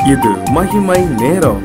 இது மகிமை நேரம்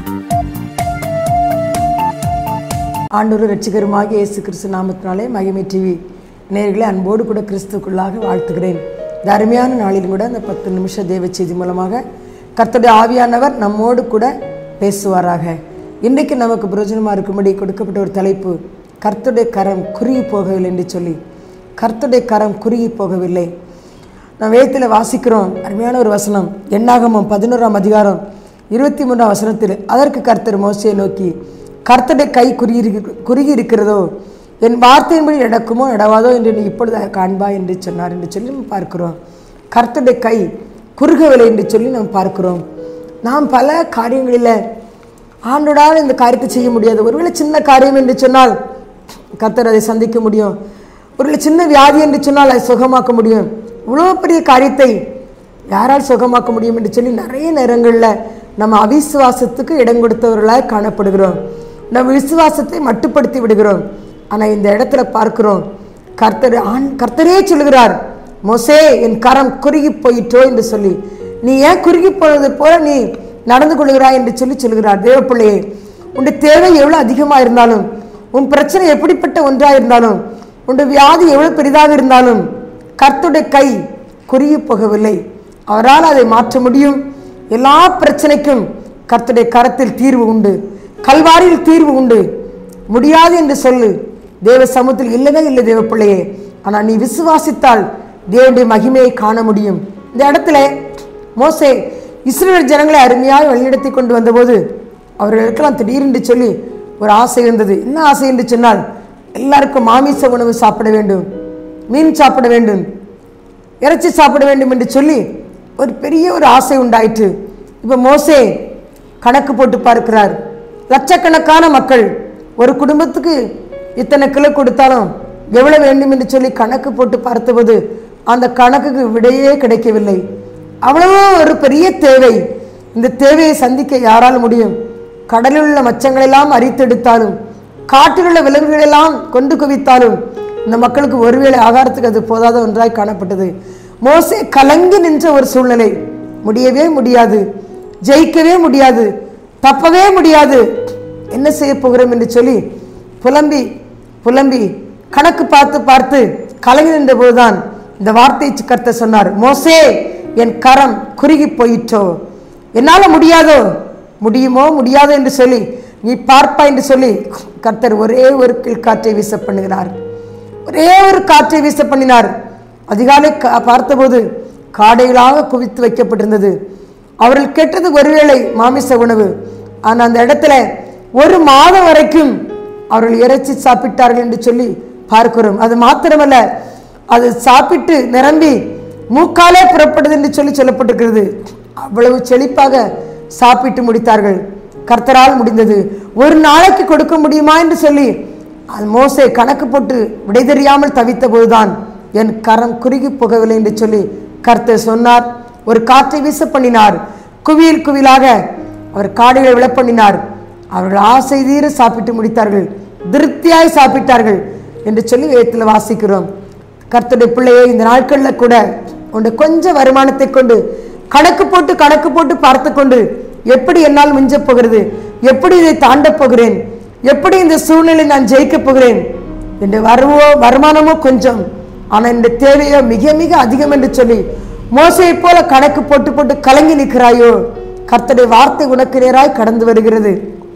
ஆண்டவர் ரட்சிகருமாகிய இயேசு கிறிஸ்து நாமத்தினாலே மகிமை டிவி நேர்களை அன்போடு கூட கிறிஸ்துக்குள்ளாக வாழ்த்துகிறேன் இந்த அருமையான நாளிலும் கூட அந்த பத்து நிமிஷ தேவ செய்தி மூலமாக கர்த்தருடைய ஆவியானவர் நம்மோடு கூட பேசுவாராக இன்றைக்கு நமக்கு பிரயோஜனமாக இருக்கும்படி கொடுக்கப்பட்ட ஒரு தலைப்பு கர்த்தருடைய கரம் குறுகி போகவில்லை என்று சொல்லி கர்த்தருடைய கரம் குறுகி போகவில்லை நான் வேதத்தில் வாசிக்கிறோம் அருமையான ஒரு வசனம் எண்ணாகமம் பதினோராம் அதிகாரம் இருபத்தி மூன்றாம் வசனத்தில் அதற்கு கர்த்தர் மோசையை நோக்கி கர்த்தருடைய கை குறுகி இருக்கு- குறுகி இருக்கிறதோ என் வார்த்தையின்படி நடக்குமோ நடவாதோ என்று நீ இப்பொழுது காண்பா என்று சொன்னார் என்று சொல்லி நம்ம பார்க்கிறோம் கர்த்தருடைய கை குறுகவில்லை என்று சொல்லி நாம் பார்க்கிறோம் நாம் பல காரியங்களில் ஆண்டோடால் இந்த காரியத்தை செய்ய முடியாது ஒருவேளை சின்ன காரியம் என்று சொன்னால் கர்த்தர் அதை சந்திக்க முடியும் ஒருவேளை சின்ன வியாதி என்று சொன்னால் அதை சுகமாக்க முடியும் இவ்வளோ பெரிய காரியத்தை யாரால் சுகமாக்க முடியும் என்று சொல்லி நிறைய நேரங்களில் நம்ம அவிசுவாசத்துக்கு இடம் கொடுத்தவர்களாய் காணப்படுகிறோம் நம்ம விசுவாசத்தை மட்டுப்படுத்தி விடுகிறோம் ஆனால் இந்த இடத்துல பார்க்கிறோம் கர்த்தர் ஆண் கர்த்தரே சொல்கிறார் மோசே என் கரம் குறுகி போயிட்டோ என்று சொல்லி நீ ஏன் குறுகி போனது போல நீ நடந்து கொள்கிறாய் என்று சொல்லி சொல்கிறார் தேவப்பிள்ளையே உன்னுடைய தேவை எவ்வளோ அதிகமாக இருந்தாலும் உன் பிரச்சனை எப்படிப்பட்ட ஒன்றாக இருந்தாலும் உன்னுடைய வியாதி எவ்வளோ பெரிதாக இருந்தாலும் கர்த்தருடைய கை குறுகி போகவில்லை அவரால் அதை மாற்ற முடியும் எல்லா பிரச்சனைக்கும் கர்த்தருடைய கரத்தில் தீர்வு உண்டு கல்வாரியில் தீர்வு உண்டு முடியாது என்று சொல்லு தேவ சமூகத்தில் இல்லவே இல்லை தேவ பிள்ளையே ஆனால் நீ விசுவாசித்தால் தேவனுடைய மகிமையை காண முடியும் இந்த இடத்துல மோசே இஸ்ரேல் ஜனங்களை அருமையாக வழிநடத்தி கொண்டு வந்தபோது அவர்களுக்கெல்லாம் திடீரென்று சொல்லி ஒரு ஆசை இருந்தது என்ன ஆசை என்று சொன்னால் எல்லாருக்கும் மாமிச உணவு சாப்பிட வேண்டும் மீன் சாப்பிட வேண்டும் இறைச்சி சாப்பிட வேண்டும் என்று சொல்லி ஒரு பெரிய ஒரு ஆசை உண்டாயிற்று இப்போ மோசே கணக்கு போட்டு பார்க்கிறார் லட்சக்கணக்கான மக்கள் ஒரு குடும்பத்துக்கு இத்தனை கிலோ கொடுத்தாலும் எவ்வளவு வேண்டும் என்று சொல்லி கணக்கு போட்டு பார்த்தபோது அந்த கணக்குக்கு விடையே கிடைக்கவில்லை அவ்வளவோ ஒரு பெரிய தேவை இந்த தேவையை சந்திக்க யாரால் முடியும் கடலில் உள்ள மச்சங்களெல்லாம் அரித்தெடுத்தாலும் காட்டில் உள்ள விலங்குகளெல்லாம் கொண்டு குவித்தாலும் இந்த மக்களுக்கு ஒருவேளை ஆகாரத்துக்கு அது போதாத ஒன்றாய் காணப்பட்டது மோசே கலங்கி நின்ற ஒரு சூழ்நிலை முடியவே முடியாது ஜெயிக்கவே முடியாது தப்பவே முடியாது என்ன செய்ய போகிறோம் என்று சொல்லி புலம்பி புலம்பி கணக்கு பார்த்து பார்த்து கலங்கி நின்ற போதுதான் இந்த வார்த்தை கர்த்தர் சொன்னார் மோசே என் கரம் குறுகி போயிற்றோ என்னால் முடியாதோ முடியுமோ முடியாதோ என்று சொல்லி நீ பார்ப்பா என்று சொல்லி கர்த்தர் ஒரே ஒரு கீழ்காற்றை வீச பண்ணுகிறார் ஒரே ஒரு காற்றை வீச பண்ணினார் அதிகாலை கா- பார்த்தபோது காடைகளாக குவித்து வைக்கப்பட்டிருந்தது அவர்கள் கேட்டது ஒருவேளை மாமிச உணவு ஆனால் அந்த இடத்துல ஒரு மாதம் வரைக்கும் அவர்கள் இறைச்சி சாப்பிட்டார்கள் என்று சொல்லி பார்க்கிறோம் அது மாத்திரமல்ல அது சாப்பிட்டு நிரம்பி மூக்காலே புறப்படுது என்று சொல்லி சொல்லப்பட்டிருக்கிறது அவ்வளவு செழிப்பாக சாப்பிட்டு முடித்தார்கள் கர்த்தரால் முடிந்தது ஒரு நாளைக்கு கொடுக்க முடியுமா என்று சொல்லி அது மோசே கணக்கு போட்டு விடை தெரியாமல் தவித்த போதுதான் என் கரம் குறுகி போகவில்லை என்று சொல்லி கர்த்தர் சொன்னார் ஒரு காற்றை வீச பண்ணினார் குவியல் குவியலாக அவர் காடுகளை விழப்பண்ணினார் அவர்கள் ஆசை தீர சாப்பிட்டு முடித்தார்கள் திருப்தியாய் சாப்பிட்டார்கள் என்று சொல்லி வேதத்தில் வாசிக்கிறோம் கர்த்தருடைய பிள்ளையை இந்த நாட்களில் கூட உன்னுடைய கொஞ்சம் வருமானத்தை கொண்டு கணக்கு போட்டு கணக்கு போட்டு பார்த்து கொண்டு எப்படி என்னால் மிஞ்சப் போகிறது எப்படி இதை தாண்டப் போகிறேன் எப்படி இந்த சூழ்நிலை நான் ஜெயிக்கப் போகிறேன் இந்த வருவோ வருமானமோ கொஞ்சம் ஆனால் இந்த தேவையோ மிக மிக அதிகம் என்று சொல்லி மோசையைப் போல கணக்கு போட்டு போட்டு கலங்கி நிற்கிறாயோ கர்த்தருடைய வார்த்தை உனக்கு நேராய் கடந்து வருகிறது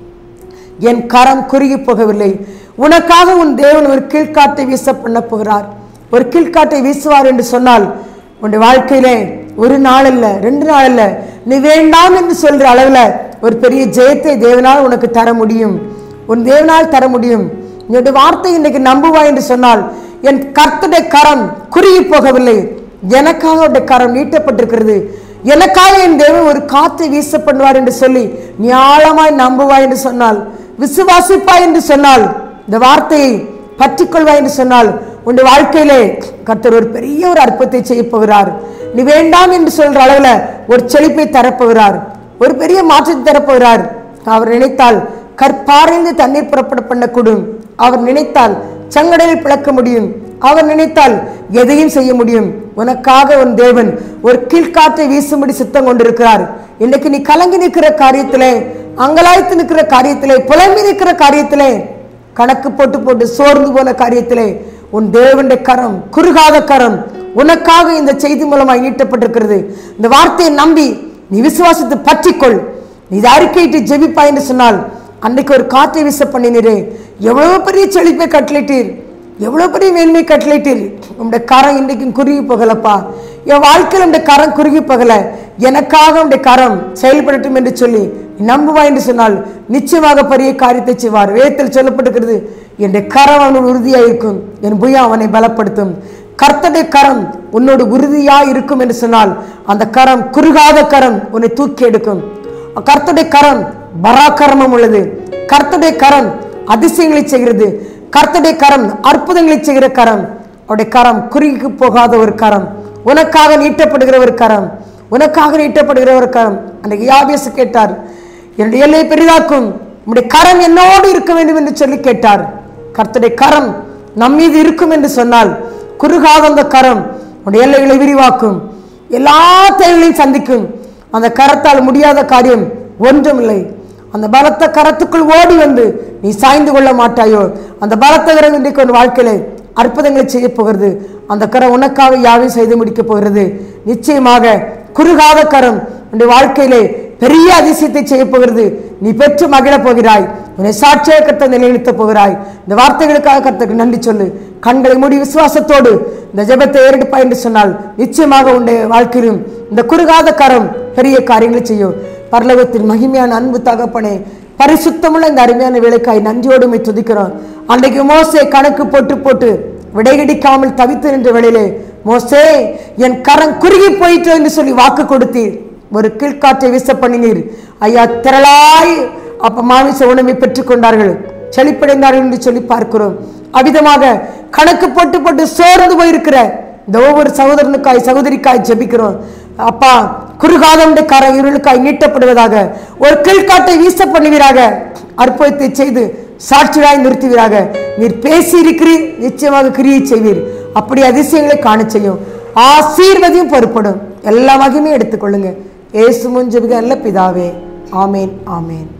என் கரம் குறுகி போகவில்லை உனக்காக உன் தேவன் ஒரு கீழ்காட்டை வீச பண்ண போகிறார் ஒரு கீழ்காட்டை வீசுவார் என்று சொன்னால் உன்னுடைய வாழ்க்கையிலே ஒரு நாள் அல்ல ரெண்டு நாள் அல்ல நீ வேண்டாம் என்று சொல்ற அளவில் ஒரு பெரிய ஜெயத்தை தேவனால் உனக்கு தர முடியும் உன் தேவனால் தர முடியும் என்னுடைய வார்த்தை இன்னைக்கு நம்புவாய் என்று சொன்னால் என் கர்த்தருடைய கரம் குறுகி போகவில்லை எனக்காக அவருடைய கரம் நீட்டப்பட்டிருக்கிறது எனக்காக என் தேவன் ஒரு காற்றை வீச பண்ணுவார் என்று சொல்லி நீ ஆழமாய் நம்புவாய் என்று சொன்னால் விசுவாசிப்பாய் என்று சொன்னால் இந்த வார்த்தையை பற்றிக்கொள்வாய் என்று சொன்னால் உன் வாழ்க்கையிலே கர்த்தர் ஒரு பெரிய ஒரு அற்புதத்தை செய்ய போகிறார் நீ வேண்டாம் என்று சொல்ற அளவுல ஒரு செழிப்பை தரப்போகிறார் ஒரு பெரிய மாற்றத்தை தரப்போகிறார் அவர் நினைத்தால் கற்பாறைந்து தண்ணீர் புறப்பட பண்ணக்கூடும் அவர் நினைத்தால் சங்கடலில் பிளக்க முடியும் அவர் நினைத்தால் எதையும் செய்ய முடியும் உனக்காக உன் தேவன் ஒரு கீழ்காற்றை வீசும்படி சித்தம் கொண்டிருக்கிறார் இன்னைக்கு நீ கலங்கி நிற்கிற காரியத்திலே அங்கலாய்த்து நிற்கிற காரியத்திலே புலம்பி நிற்கிற காரியத்திலே கணக்கு போட்டு போட்டு சோர்ந்து போன காரியத்திலே உன் தேவனுடைய கரம் குறுகாத கரம் உனக்காக இந்த செய்தி மூலமாய் நீட்டப்பட்டிருக்கிறது இந்த வார்த்தையை நம்பி நீ விசுவாசத்தை பற்றிக்கொள் நீ இதை அறிக்கையிட்டு ஜெபிப்பாய் என்று சொன்னால் அன்னைக்கு ஒரு காற்றை வீச பண்ணினீரே எவ்வளவு பெரிய செழிப்பை கட்டளிட்டீர் எவ்வளவு பெரிய மேன்மை கட்டளிட்டீர் உங்களுடைய கரம் இன்றைக்கும் குறுகி போகலப்பா என் வாழ்க்கையில் உடைய கரம் குறுகி போகல எனக்காக உடைய கரம் செயல்படட்டும் என்று சொல்லி நீ நம்புவாய் என்று சொன்னால் நிச்சயமாக பெரிய காரியத்தை செய்வார் வேதத்தில் சொல்லப்பட்டிருக்கிறது என்னுடைய கரம் அவனோடு உறுதியாக இருக்கும் என் புயா அவனை பலப்படுத்தும் கர்த்தருடைய கரம் உன்னோடு உறுதியா இருக்கும் என்று சொன்னால் அந்த கரம் குறுகாத கரம் உன்னை தூக்கி எடுக்கும் கர்த்தருடைய கரம் பராக்கிரமம் உள்ளது கர்த்தருடைய கரம் அதிசயங்களை செய்கிறது கர்த்தருடைய கரம் அற்புதங்களை செய்கிற கரம் அவருடைய கரம் குறுகி போகாத ஒரு கரம் உனக்காக நீட்டப்படுகிற ஒரு கரம் உனக்காக நீட்டப்படுகிற ஒரு கரம் அன்றைக்கு யாபியஸ் கேட்டார் என்னுடைய எல்லை பெரிதாக்கும் உம்முடைய கரம் என்னோடு இருக்க வேண்டும் என்று சொல்லி கேட்டார் கர்த்தருடைய கரம் நம் மீது இருக்கும் என்று சொன்னால் குறுகாத அந்த கரம் உடைய எல்லைகளை விரிவாக்கும் எல்லா தேவைகளையும் சந்திக்கும் அந்த கரத்தால் முடியாத காரியம் ஒன்றுமில்லை அந்த பலத்த கரத்துக்குள் ஓடி வந்து நீ சாய்ந்து கொள்ள மாட்டாயோ அந்த பலத்த கரம் இன்றைக்கு உன் வாழ்க்கையில அற்புதங்களை செய்ய போகிறது அந்த கரம் உனக்காக யாவையும் செய்து முடிக்கப் போகிறது நிச்சயமாக குறுகாத கரம் உன்னுடைய வாழ்க்கையிலே பெரிய அதிசயத்தை செய்ய போகிறது நீ பெற்று மகிழப் போகிறாய் உன்னை சாட்சியாக கர்த்தர் நிலைநிறுத்தப் போகிறாய் இந்த வார்த்தைகளுக்காக கர்த்தருக்கு நன்றி சொல்லு கண்களை மூடி விசுவாசத்தோடு இந்த ஜெபத்தை ஏறெடுப்பாய் என்று சொன்னால் நிச்சயமாக உன்னுடைய வாழ்க்கையிலும் இந்த குறுகாத கரம் பெரிய காரியங்களை செய்யும் பரலோகத்தின் மகிமையான அன்பு தகப்பனே பரிசுத்தமுள்ள இந்த அருமையான வேலைக்காய் நன்றியோடு உம்மை துதிக்கிறோம் அன்றைக்கு மோசே கணக்கு போட்டு போட்டு விடையடிக்காமல் தவித்து நின்ற வேளையிலே மோசே என் கரம் குறுகி போயிற்று என்று சொல்லி வாக்கு கொடுத்தீர் ஒரு கீழ்காற்றை வீச பண்ணினீர் ஐயா திரளாய் அப்ப மாமிச உணவை பெற்றுக் கொண்டார்கள் செழிப்படைந்தார்கள் என்று சொல்லி பார்க்கிறோம் அவ்விதமாக கணக்கு போட்டு போட்டு சோர்ந்து போயிருக்கிற இந்த ஒவ்வொரு சகோதரனுக்காய் சகோதரிக்காய் ஜெபிக்கிறோம் அப்பா குறுகாதமுடைய கர இருளுக்காய் நீட்டப்படுவதாக ஒரு கீழ்காட்டை வீச பண்ணுவீராக அற்புதத்தை செய்து சாட்சியாய் நிறுத்துவீராக நீர் பேசி இருக்கிறீர் நிச்சயமாக கிரியை செய்வீர் அப்படி அதிசயங்களை காண செய்யும் ஆசீர்வதியும் பொறுப்படும் எல்லா மகிமையும் எடுத்துக்கொள்ளுங்க ஏசு முன் ஜெபிக்க நல்ல பிதாவே ஆமேன் ஆமேன்